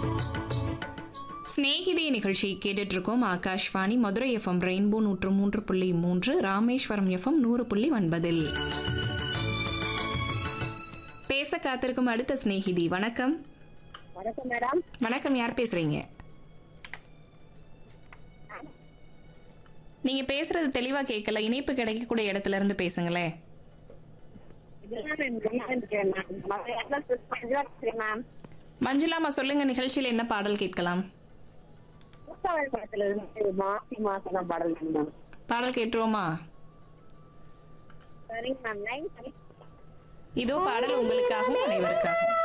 சிநேகிதி நிகழ்ச்சி கேட்டுட்டு இருக்கோம் ஆகாஷ்வாணி மதுரை எஃப்எம் ரெயின்போ நூற்று மூன்று புள்ளி மூன்று ராமேஸ்வரம் எஃப்எம் நூறு புள்ளி ஒன்பதில் பேச காத்திருக்கும் அடுத்த சிநேகிதி வணக்கம் வணக்கம் மேடம் வணக்கம் யார் பேசுறீங்க நீங்க பேசுறது தெளிவா கேட்கல இணைப்பு கிடைக்கக்கூடிய இடத்துல இருந்து பேசுங்களேன் இதெல்லாம் நான் வெளியே இருக்கேன் மேம் மற்ற இடத்துல switch பண்ணி தான் பேசுறேன் மேம் மஞ்சுளாமா சொல்லுங்க நிகழ்ச்சியில என்ன பாடல் கேட்கலாம் புத்தகங்கள் படத்துல இருந்து மாசி மாசம் தான் பாடல் மேம் பாடல் கேட்டுருவோமா சரிங்க மேம் நைன் இதோ பாடல் உங்களுக்காகவும் அனைவருக்காகவும்